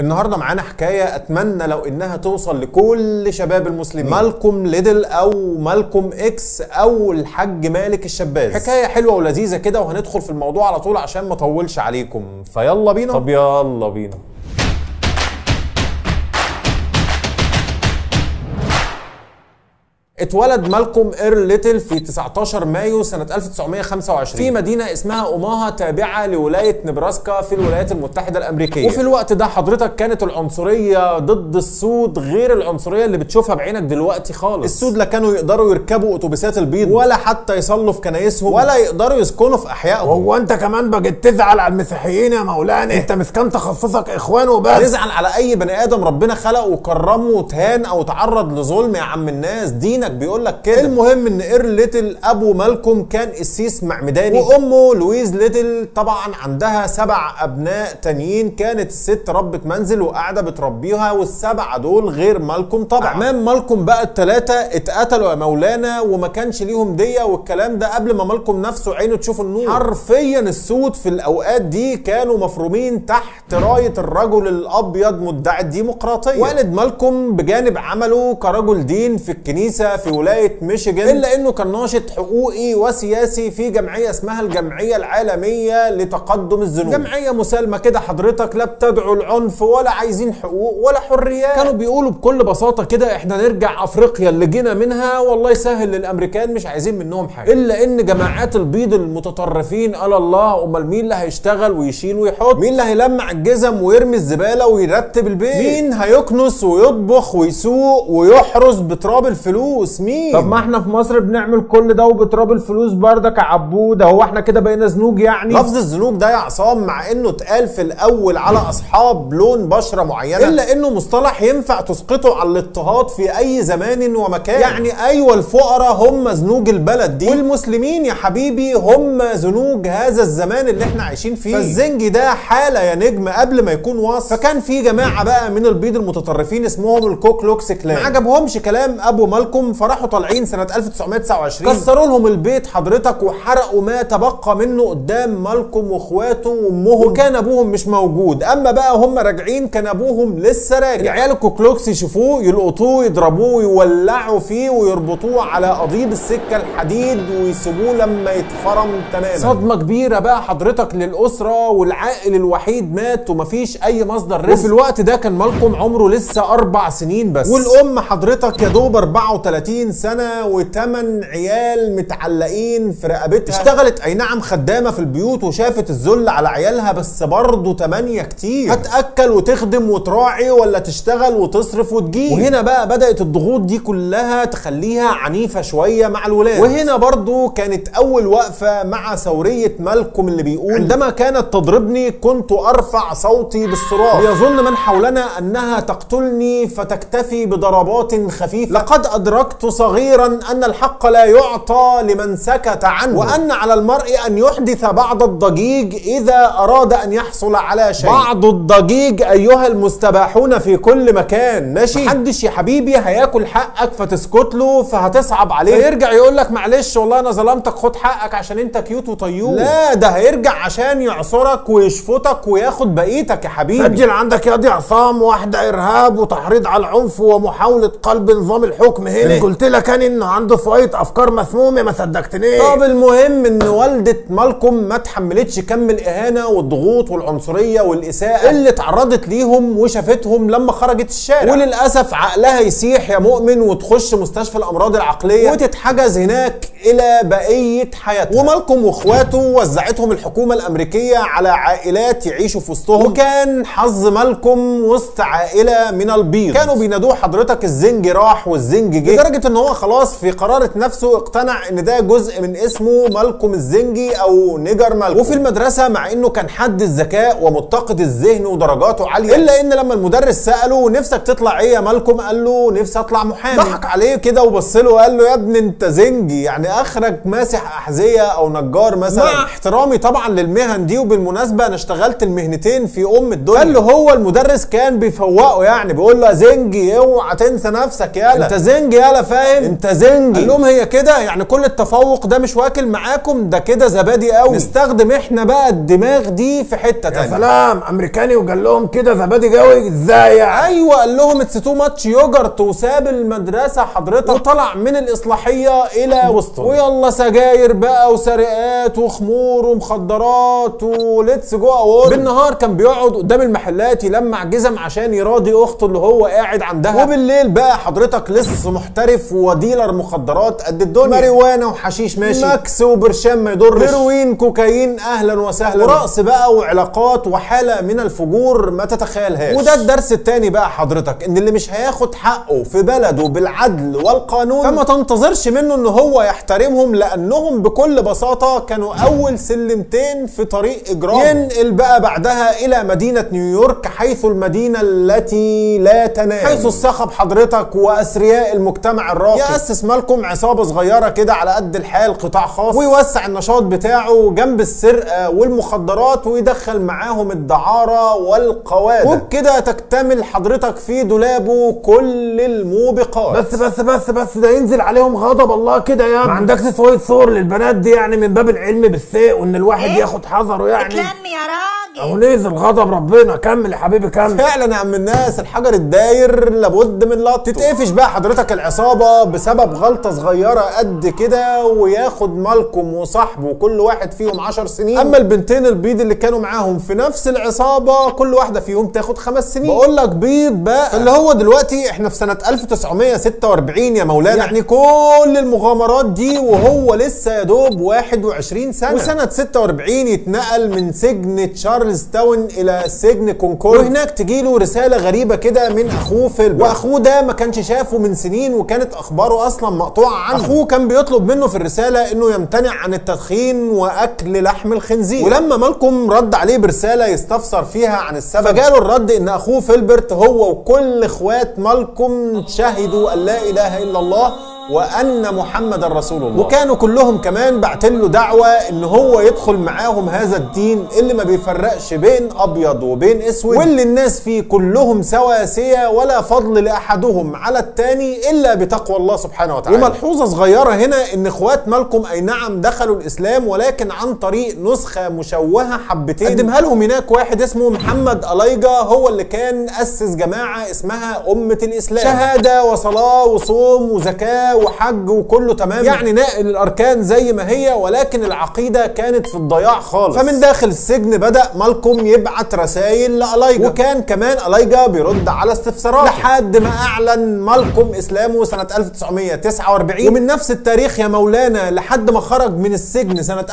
النهارده معانا حكايه اتمنى لو انها توصل لكل شباب المسلمين مالكم ليدل او مالكم اكس او الحاج مالك الشباز حكايه حلوه ولذيذه كده وهندخل في الموضوع على طول عشان ما اطولش عليكم فيلا بينا طب يلا بينا اتولد مالكوم اير ليتل في 19 مايو سنة 1925 في مدينة اسمها اوماها تابعة لولاية نبراسكا في الولايات المتحدة الأمريكية وفي الوقت ده حضرتك كانت العنصرية ضد السود غير العنصرية اللي بتشوفها بعينك دلوقتي خالص السود لا كانوا يقدروا يركبوا اتوبيسات البيض ولا حتى يصلوا في كنايسهم ولا يقدروا يسكنوا في احيائهم هو انت كمان بقيت تزعل على المسيحيين يا مولانا انت مسكن تخصصك اخوان وبس تزعل على اي بني ادم ربنا خلقه وكرمه وتهان او تعرض لظلم يا عم الناس دينك بيقول لك كده المهم ان اير ليتل ابو مالكوم كان قسيس معمداني وامه لويز ليتل طبعا عندها سبع ابناء تانيين كانت الست ربة منزل وقاعده بتربيها والسبعه دول غير مالكوم طبعا اعمام مالكوم بقى الثلاثه اتقتلوا يا مولانا وما كانش ليهم ديه والكلام ده قبل ما مالكوم نفسه عينه تشوف النور حرفيا السود في الاوقات دي كانوا مفرومين تحت رايه الرجل الابيض مدعي الديمقراطيه والد مالكوم بجانب عمله كرجل دين في الكنيسه في ولايه ميشيغان الا انه كان ناشط حقوقي وسياسي في جمعيه اسمها الجمعيه العالميه لتقدم الذنوب جمعيه مسالمه كده حضرتك لا بتدعو العنف ولا عايزين حقوق ولا حريات كانوا بيقولوا بكل بساطه كده احنا نرجع افريقيا اللي جينا منها والله يسهل للامريكان مش عايزين منهم حاجه الا ان جماعات البيض المتطرفين قال الله امال مين اللي هيشتغل ويشيل ويحط مين اللي هيلمع الجزم ويرمي الزباله ويرتب البيت مين هيكنس ويطبخ ويسوق ويحرس بتراب الفلوس مين طب ما احنا في مصر بنعمل كل ده وبتراب الفلوس بردك يا عبود هو احنا كده بقينا زنوج يعني لفظ الزنوج ده يا عصام مع انه اتقال في الاول على اصحاب لون بشره معينه الا انه مصطلح ينفع تسقطه على الاضطهاد في اي زمان ومكان يعني ايوه الفقراء هم زنوج البلد دي والمسلمين يا حبيبي هم زنوج هذا الزمان اللي احنا عايشين فيه فالزنجي ده حاله يا نجم قبل ما يكون وصف فكان في جماعه بقى من البيض المتطرفين اسمهم الكوكلوكس كلان ما عجبهمش كلام ابو مالكم فراحوا طالعين سنه 1929 كسروا لهم البيت حضرتك وحرقوا ما تبقى منه قدام مالكم واخواته وامهم وكان ابوهم مش موجود اما بقى هم راجعين كان ابوهم لسه راجع العيال الكوكلوكس يشوفوه يلقطوه يضربوه ويولعوا فيه ويربطوه على قضيب السكه الحديد ويسيبوه لما يتفرم تماما صدمه كبيره بقى حضرتك للاسره والعائل الوحيد مات ومفيش اي مصدر رزق وفي الوقت ده كان مالكم عمره لسه اربع سنين بس والام حضرتك يا دوب 34 سنه وثمان عيال متعلقين في رقبتها اشتغلت اي نعم خدامه في البيوت وشافت الذل على عيالها بس برضه 8 كتير هتاكل وتخدم وتراعي ولا تشتغل وتصرف وتجيب وهنا بقى بدات الضغوط دي كلها تخليها عنيفه شويه مع الولاد وهنا برضه كانت اول وقفه مع ثوريه مالكم اللي بيقول عندما كانت تضربني كنت ارفع صوتي بالصراخ ليظن من حولنا انها تقتلني فتكتفي بضربات خفيفه لقد ادركت صغيرا ان الحق لا يعطى لمن سكت عنه وان على المرء ان يحدث بعض الضجيج اذا اراد ان يحصل على شيء بعض الضجيج ايها المستباحون في كل مكان ماشي محدش يا حبيبي هياكل حقك فتسكت له فهتصعب عليه فيرجع يقول لك معلش والله انا ظلمتك خد حقك عشان انت كيوت وطيوب لا ده هيرجع عشان يعصرك ويشفطك وياخد بقيتك يا حبيبي سجل عندك يا دي عصام واحدة ارهاب وتحريض على العنف ومحاولة قلب نظام الحكم هنا قلت لك انا انه عنده شوية افكار مسمومة ما صدقتنيش طب المهم ان والدة مالكم ما تحملتش كم الاهانة والضغوط والعنصرية والاساءة اللي اتعرضت ليهم وشافتهم لما خرجت الشارع وللاسف عقلها يسيح يا مؤمن وتخش مستشفى الامراض العقلية وتتحجز هناك الى بقية حياتها ومالكم واخواته وزعتهم الحكومة الامريكية على عائلات يعيشوا في وسطهم وكان حظ مالكم وسط عائلة من البيض كانوا بينادوه حضرتك الزنج راح والزنج جه لدرجة ان هو خلاص في قرارة نفسه اقتنع ان ده جزء من اسمه مالكم الزنجي او نيجر مالكم وفي المدرسة مع انه كان حد الذكاء ومتقد الذهن ودرجاته عالية الا ان لما المدرس سأله نفسك تطلع ايه يا مالكم قال له نفسي اطلع محامي ضحك عليه كده وبص له وقال له يا ابني انت زنجي يعني اخرك ماسح احذية او نجار مثلا مع احترامي طبعا للمهن دي وبالمناسبة انا اشتغلت المهنتين في ام الدنيا قال له هو المدرس كان بيفوقه يعني بيقول له يا زنجي اوعى تنسى نفسك يالا انت زنجي يالا بقى فاهم انت زنجي قال لهم هي كده يعني كل التفوق ده مش واكل معاكم ده كده زبادي قوي نستخدم احنا بقى الدماغ دي في حته يا تانية سلام امريكاني وقال لهم كده زبادي قوي ازاي يعني ايوه قال لهم اتس تو ماتش يوجرت وساب المدرسه حضرتك وطلع من الاصلاحيه الى وسطهم ويلا سجاير بقى وسرقات وخمور ومخدرات وليتس جو اوورد بالنهار كان بيقعد قدام المحلات يلمع جزم عشان يراضي اخته اللي هو قاعد عندها وبالليل بقى حضرتك لص محترف وديلر مخدرات قد الدنيا ماريوانا وحشيش ماشي ماكس وبرشام ما يضرش هيروين كوكايين اهلا وسهلا ورقص بقى وعلاقات وحاله من الفجور ما تتخيلهاش وده الدرس التاني بقى حضرتك ان اللي مش هياخد حقه في بلده بالعدل والقانون فما تنتظرش منه ان هو يحترمهم لانهم بكل بساطه كانوا اول سلمتين في طريق اجرام ينقل بقى بعدها الى مدينه نيويورك حيث المدينه التي لا تنام حيث الصخب حضرتك واثرياء المجتمع الراقي ياسس مالكم عصابه صغيره كده على قد الحال قطاع خاص ويوسع النشاط بتاعه جنب السرقه والمخدرات ويدخل معاهم الدعاره والقواده وبكده تكتمل حضرتك في دولابه كل الموبقات بس بس بس بس ده ينزل عليهم غضب الله كده يا ما عندكش شويه صور للبنات دي يعني من باب العلم بالسيء وان الواحد إيه؟ ياخد حذره يعني اتلم يا راجل اهو نزل غضب ربنا كمل يا حبيبي كمل فعلا يا عم الناس الحجر الداير لابد من لقطه تتقفش بقى حضرتك العصابه بسبب غلطه صغيره قد كده وياخد مالكم وصاحبه كل واحد فيهم 10 سنين اما البنتين البيض اللي كانوا معاهم في نفس العصابه كل واحده فيهم تاخد خمس سنين بقول لك بيض بقى اللي هو دلوقتي احنا في سنه 1946 يا مولانا يعني كل المغامرات دي وهو لسه يا دوب 21 سنه وسنه 46 يتنقل من سجن تشارلز تاون الى سجن كونكورد وهناك تجيله رساله غريبه كده من اخوه فيلبر واخوه ده ما كانش شافه من سنين وكانت اخباره اصلا مقطوعه عنه اخوه كان بيطلب منه في الرساله انه يمتنع عن التدخين واكل لحم الخنزير ولما مالكم رد عليه برساله يستفسر فيها عن السبب فجاله الرد ان اخوه فيلبرت هو وكل اخوات مالكم شهدوا ان لا اله الا الله وان محمد رسول الله وكانوا كلهم كمان بعتين له دعوه ان هو يدخل معاهم هذا الدين اللي ما بيفرقش بين ابيض وبين اسود واللي الناس فيه كلهم سواسيه ولا فضل لاحدهم على التاني الا بتقوى الله سبحانه وتعالى وملحوظه صغيره هنا ان اخوات مالكم اي نعم دخلوا الاسلام ولكن عن طريق نسخه مشوهه حبتين قدمها لهم هناك واحد اسمه محمد الايجا هو اللي كان اسس جماعه اسمها امه الاسلام شهاده وصلاه وصوم وزكاه وحج وكله تمام يعني ناقل الاركان زي ما هي ولكن العقيده كانت في الضياع خالص فمن داخل السجن بدا مالكم يبعت رسائل لالايجا وكان كمان الايجا بيرد على استفسارات لحد ما اعلن مالكم اسلامه سنه 1949 ومن نفس التاريخ يا مولانا لحد ما خرج من السجن سنه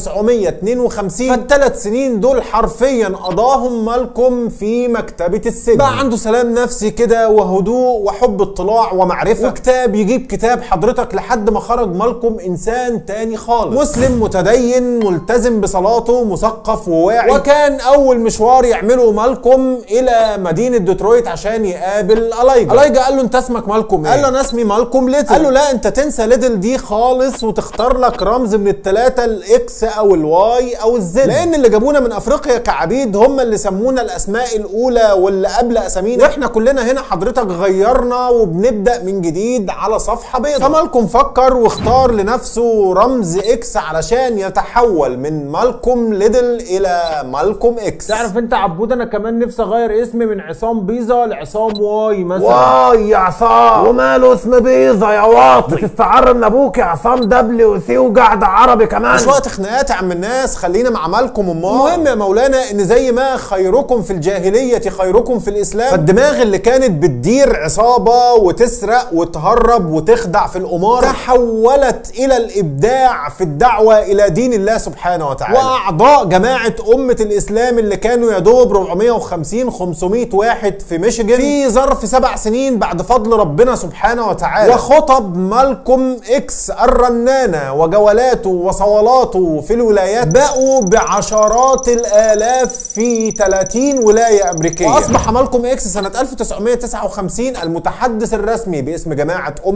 1952 فالثلاث سنين دول حرفيا قضاهم مالكم في مكتبه السجن بقى عنده سلام نفسي كده وهدوء وحب اطلاع ومعرفه وكتاب يجيب كتاب حضرتك لحد ما خرج مالكم انسان تاني خالص مسلم متدين ملتزم بصلاته مثقف وواعي وكان اول مشوار يعمله مالكم الى مدينه ديترويت عشان يقابل الايجا الايجا قال له انت اسمك مالكم ايه قال له انا اسمي مالكم ليتل قال له لا انت تنسى ليتل دي خالص وتختار لك رمز من الثلاثه الاكس او الواي او الزد لان اللي جابونا من افريقيا كعبيد هم اللي سمونا الاسماء الاولى واللي قبل اسامينا واحنا كلنا هنا حضرتك غيرنا وبنبدا من جديد على صفحه بيضاء فمالكم فكر واختار لنفسه رمز اكس علشان يتحول من مالكم ليدل الى مالكم اكس تعرف انت عبود انا كمان نفسي اغير اسمي من عصام بيزا لعصام واي مثلا واي يا عصام وماله اسم بيضة يا واطي بتستعر من ابوك يا عصام دبليو سي وقعد عربي كمان مش وقت خناقات يا عم الناس خلينا مع مالكم امال المهم يا مولانا ان زي ما خيركم في الجاهليه خيركم في الاسلام فالدماغ اللي كانت بتدير عصابه وتسرق وتهرب وتخدع في الاماره تحولت الى الابداع في الدعوه الى دين الله سبحانه وتعالى واعضاء جماعه امه الاسلام اللي كانوا يا دوب 450 500 واحد في ميشيغان في ظرف سبع سنين بعد فضل ربنا سبحانه وتعالى وخطب مالكم اكس الرنانه وجولاته وصولاته في الولايات بقوا بعشرات الالاف في 30 ولايه امريكيه واصبح مالكم اكس سنه 1959 المتحدث الرسمي باسم جماعه امه الاسلام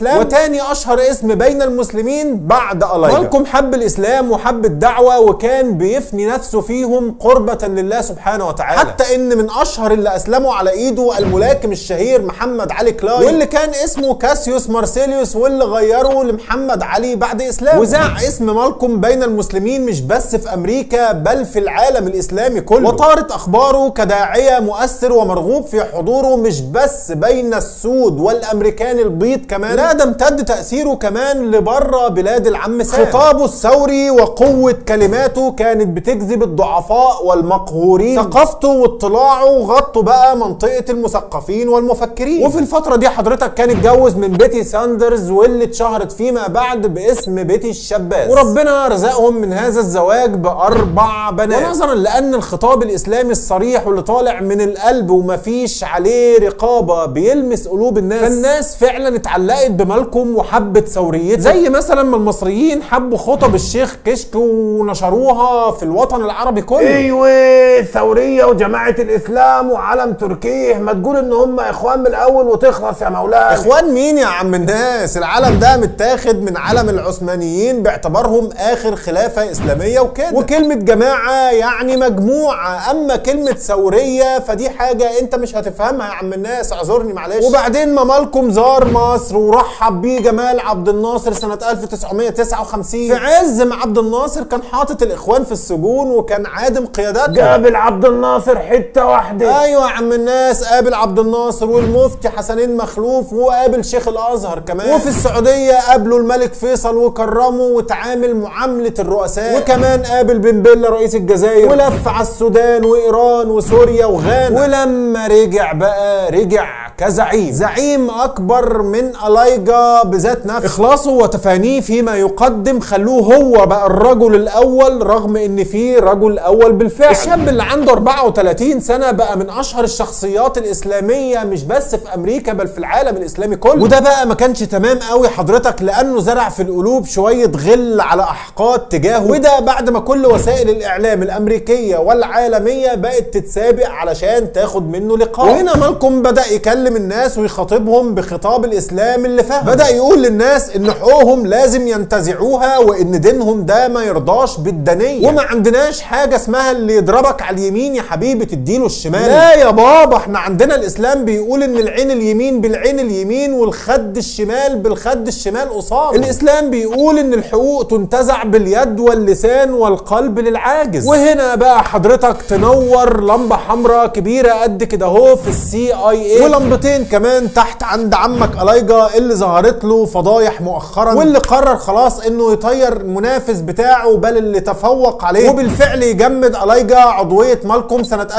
الاسلام وتاني اشهر اسم بين المسلمين بعد الايجا مالكم حب الاسلام وحب الدعوه وكان بيفني نفسه فيهم قربه لله سبحانه وتعالى حتى ان من اشهر اللي اسلموا على ايده الملاكم الشهير محمد علي كلاي واللي كان اسمه كاسيوس مارسيليوس واللي غيره لمحمد علي بعد اسلامه وزع اسم مالكم بين المسلمين مش بس في امريكا بل في العالم الاسلامي كله وطارت اخباره كداعيه مؤثر ومرغوب في حضوره مش بس بين السود والامريكان البيض كمان لا ده امتد تاثيره كمان لبره بلاد العم سام خطابه الثوري وقوه كلماته كانت بتجذب الضعفاء والمقهورين ثقافته واطلاعه غطوا بقى منطقه المثقفين والمفكرين وفي الفتره دي حضرتك كان اتجوز من بيتي ساندرز واللي اتشهرت فيما بعد باسم بيتي الشباز وربنا رزقهم من هذا الزواج باربع بنات ونظرا لان الخطاب الاسلامي الصريح واللي طالع من القلب ومفيش عليه رقابه بيلمس قلوب الناس فالناس فعلا اتعلقت بمالكم وحبت ثوريته زي مثلا ما المصريين حبوا خطب الشيخ كشك ونشروها في الوطن العربي كله ايوه الثوريه وجماعه الاسلام وعلم تركيه ما تقول ان هم اخوان من الاول وتخلص يا مولانا اخوان مين يا عم الناس العلم ده متاخد من علم العثمانيين باعتبارهم اخر خلافه اسلاميه وكده وكلمه جماعه يعني مجموعه اما كلمه ثوريه فدي حاجه انت مش هتفهمها يا عم الناس اعذرني معلش وبعدين ما مالكم زار مصر ورحب بيه جمال عبد الناصر سنه 1959 في عز ما عبد الناصر كان حاطط الاخوان في السجون وكان عادم قياداتهم قابل عبد الناصر حته واحده ايوه يا عم الناس قابل عبد الناصر والمفتي حسنين مخلوف وقابل شيخ الازهر كمان وفي السعوديه قابلوا الملك فيصل وكرمه وتعامل معامله الرؤساء وكمان قابل بن بيلا رئيس الجزائر ولف على السودان وايران وسوريا وغانا ولما رجع بقى رجع كزعيم زعيم اكبر من الايجا بذات نفسه اخلاصه وتفانيه فيما يقدم خلوه هو بقى الرجل الاول رغم ان في رجل اول بالفعل الشاب اللي عنده 34 سنه بقى من اشهر الشخصيات الاسلاميه مش بس في امريكا بل في العالم الاسلامي كله وده بقى ما كانش تمام قوي حضرتك لانه زرع في القلوب شويه غل على احقاد تجاهه وده بعد ما كل وسائل الاعلام الامريكيه والعالميه بقت تتسابق علشان تاخد منه لقاء وهنا مالكم بدا يكلم الناس ويخاطبهم بخطاب الاسلام اللي فهم بدا يقول للناس ان حقوقهم لازم ينتزعوها وان دينهم ده ما يرضاش بالدنيه وما عندناش حاجه اسمها اللي يضربك على اليمين يا حبيبي تديله الشمال لا يا بابا احنا عندنا الاسلام بيقول ان العين اليمين بالعين اليمين والخد الشمال بالخد الشمال قصاد الاسلام بيقول ان الحقوق تنتزع باليد واللسان والقلب للعاجز وهنا بقى حضرتك تنور لمبه حمراء كبيره قد كده اهو في السي اي اي ولمبتين كمان تحت عند عمك الايجا اللي ظهرت له فضايح مؤخرا واللي قرر خلاص انه يطير المنافس بتاعه بل اللي تفوق عليه وبالفعل يجمد الايجا عضويه مالكم سنه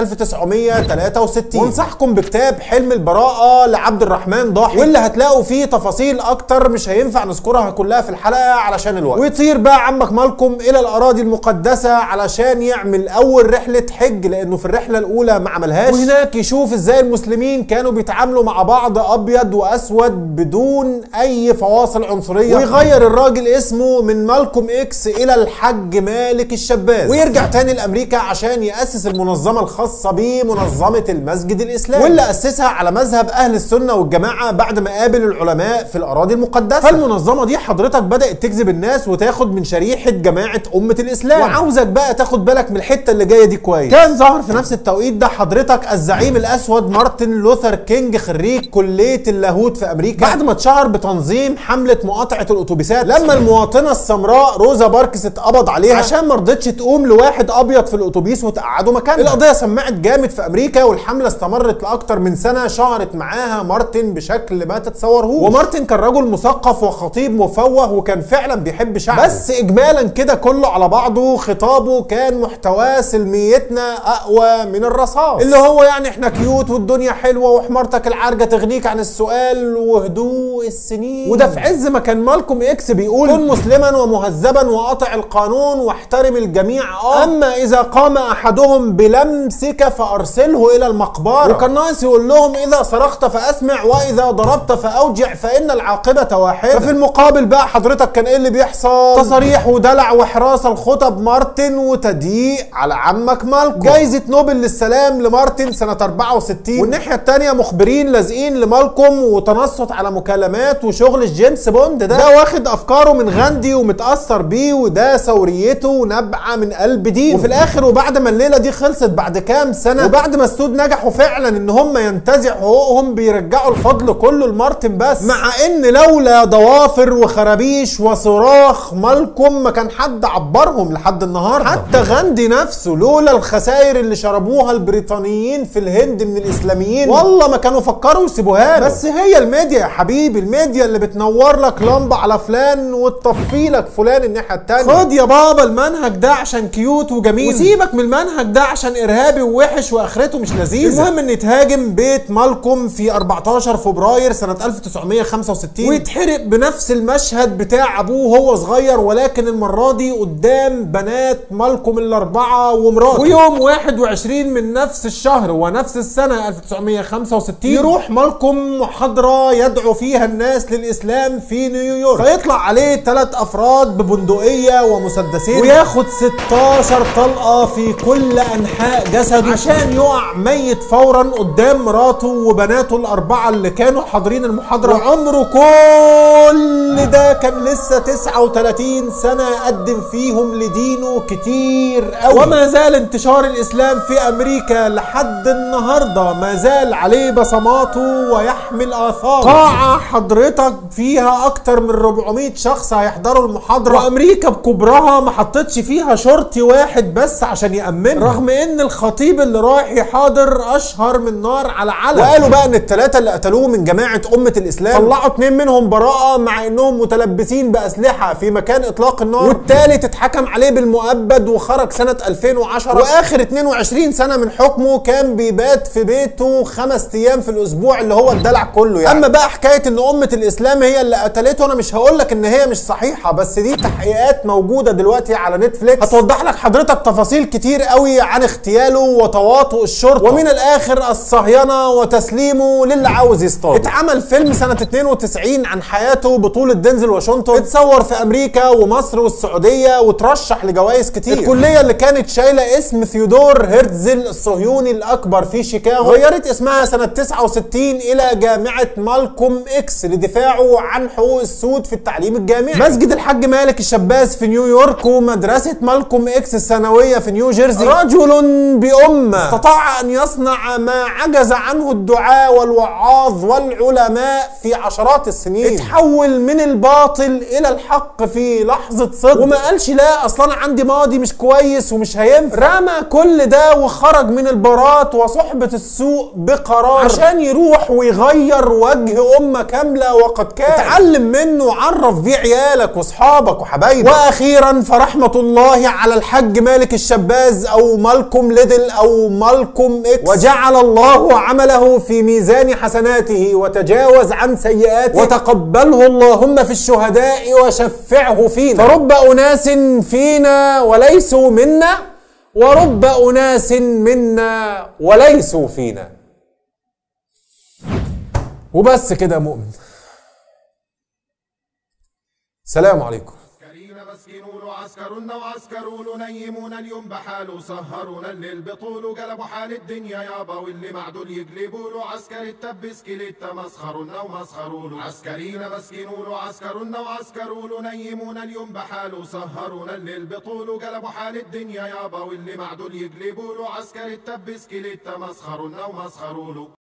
1963 وانصحكم بكتاب حلم البراءه لعبد الرحمن ضاحي واللي هتلاقوا فيه تفاصيل اكتر مش هينفع نذكرها كلها في الحلقه علشان الوقت ويطير بقى عمك مالكم الى الاراضي المقدسه علشان يعمل اول رحله حج لانه في الرحله الاولى ما عملهاش وهناك يشوف ازاي المسلمين كانوا بيتعاملوا مع بعض ابيض واسود بدون اي فواصل عنصريه ويغير الراجل اسمه من مالكوم اكس الى الحج مالك الشباز ويرجع تاني لامريكا عشان ياسس المنظمه الخاصه بيه منظمه المسجد الاسلامي واللي اسسها على مذهب اهل السنه والجماعه بعد ما قابل العلماء في الاراضي المقدسه فالمنظمه دي حضرتك بدات تجذب الناس وتاخد من شريحه جماعه امه الاسلام وعاوزك بقى تاخد بالك من الحته اللي جايه دي كويس كان ظهر في نفس التوقيت ده حضرتك الزعيم الاسود مارتن لوثر كينج خريج كليه اللاهوت في امريكا بعد ما اتشهر بتنظيم حمله مقاطعه الاتوبيسات لما المواطنه السمراء روزا باركس اتقبض عليها عشان ما رضتش تقوم لواحد ابيض في الاتوبيس وتقعده مكانها القضيه سمعت جامد في امريكا والحمله استمرت لاكتر من سنه شهرت معاها مارتن بشكل ما تتصورهوش ومارتن كان رجل مثقف وخطيب مفوه وكان فعلا بيحب شعبه بس اجمالا كده كله على بعضه خطابه كان محتواه سلميتنا اقوى من الرصاص اللي هو يعني احنا كيوت والدنيا حلوه وحمارتك العرجه تغنيك عن السؤال وهدوء السنين وده في عز ما كان مالكم اكس بيقول كن مسلما ومهذبا واطع القانون واحترم الجميع اه اما اذا قام احدهم بلمسك فارسله الى المقبره وكان ناقص يقول لهم اذا صرخت فاسمع واذا ضربت فاوجع فان العاقبه واحده ففي المقابل بقى حضرتك كان ايه اللي بيحصل تصاريح ودلع وحراسه الخطب مارتن وتضييق على عمك مالكم جايزه نوبل للسلام لمارتن سنه 64 والناحيه الثانيه مخبرين مخابرين لازقين لمالكم وتنصت على مكالمات وشغل الجيمس بوند ده ده واخد افكاره من غاندي ومتاثر بيه وده ثوريته نبعه من قلب دينه وفي الاخر وبعد ما الليله دي خلصت بعد كام سنه وبعد ما السود نجحوا فعلا ان هم ينتزعوا حقوقهم بيرجعوا الفضل كله لمارتن بس مع ان لولا ضوافر وخرابيش وصراخ مالكم ما كان حد عبرهم لحد النهارده حتى غاندي نفسه لولا الخسائر اللي شربوها البريطانيين في الهند من الاسلاميين والله ما كانوا فكروا يسيبوها له. بس هي الميديا يا حبيبي الميديا اللي بتنور لك لمبه على فلان وتطفي لك فلان الناحيه التانيه خد يا بابا المنهج ده عشان كيوت وجميل وسيبك من المنهج ده عشان ارهابي ووحش واخرته مش لذيذه المهم ان يتهاجم بيت مالكم في 14 فبراير سنه 1965 ويتحرق بنفس المشهد بتاع ابوه وهو صغير ولكن المره دي قدام بنات مالكم الاربعه ومراته ويوم 21 من نفس الشهر ونفس السنه 1965 يروح مالكم محاضره يدعو فيها الناس للاسلام في نيويورك فيطلع عليه ثلاث افراد ببندقيه ومسدسين وياخد 16 طلقه في كل انحاء جسده عشان يقع ميت فورا قدام مراته وبناته الاربعه اللي كانوا حاضرين المحاضره وعمره كل ده كان لسه 39 سنه قدم فيهم لدينه كتير قوي وما زال انتشار الاسلام في امريكا لحد النهارده ما زال عليه بصماته ويحمل اثاره قاعه حضرتك فيها اكتر من 400 شخص هيحضروا المحاضره وامريكا بكبرها ما حطتش فيها شرطي واحد بس عشان يامنه رغم ان الخطيب اللي رايح يحاضر اشهر من نار على علم وقالوا بقى ان الثلاثه اللي قتلوه من جماعه امه الاسلام طلعوا اتنين منهم براءه مع انهم متلبسين باسلحه في مكان اطلاق النار والثالث اتحكم عليه بالمؤبد وخرج سنه 2010 واخر 22 سنه من حكمه كان بيبات في بيته خمس ايام في الاسبوع اللي هو الدلع كله يعني اما بقى حكايه ان امه الاسلام هي اللي قتلته انا مش هقول لك ان هي مش صحيحه بس دي تحقيقات موجوده دلوقتي على نتفليكس هتوضح لك حضرتك تفاصيل كتير قوي عن اغتياله وتواطؤ الشرطه ومن الاخر الصهينه وتسليمه للي عاوز يصطاد اتعمل فيلم سنه 92 عن حياته بطوله دينزل واشنطن اتصور في امريكا ومصر والسعوديه وترشح لجوائز كتير الكليه اللي كانت شايله اسم ثيودور هرتزل الصهيوني الاكبر في شيكاغو غيرت اسمها سنه 69 الى جامعه مالكوم اكس لدفاعه عن حقوق السود في التعليم الجامعي مسجد الحاج مالك الشباز في نيويورك ومدرسه مالكوم اكس الثانويه في نيو جيرسي رجل بأمة استطاع أن يصنع ما عجز عنه الدعاة والوعاظ والعلماء في عشرات السنين اتحول من الباطل إلى الحق في لحظة صدق وما قالش لا أصلا أنا عندي ماضي مش كويس ومش هينفع رمى كل ده وخرج من البارات وصحبة السوء بقرار عشان يروح ويغير وجه أمة كاملة وقد كان اتعلم منه وعرف بيه عيالك واصحابك وحبايبك وأخيرا فرحمة الله على الحاج مالك الشباز أو مالكم ليدل أو مالكم إكس وجعل الله عمله في ميزان حسناته وتجاوز عن سيئاته وتقبله اللهم في الشهداء وشفعه فينا فرب أناس فينا وليسوا منا ورب أناس منا وليسوا فينا وبس كده يا مؤمن سلام عليكم عسكرين مسكينون وعسكرون وعسكرون نيمون اليوم بحاله سهرون الليل بطوله قلبوا حال الدنيا يابا واللي معدول يقلبوا له عسكر التبس كليت مسخرون ومسخرون عسكرين مسكينون وعسكرون وعسكرون نيمون اليوم بحاله سهرون الليل بطوله قلبوا حال الدنيا يابا واللي معدول يقلبوا له عسكر التبس كليت مسخرون ومسخرون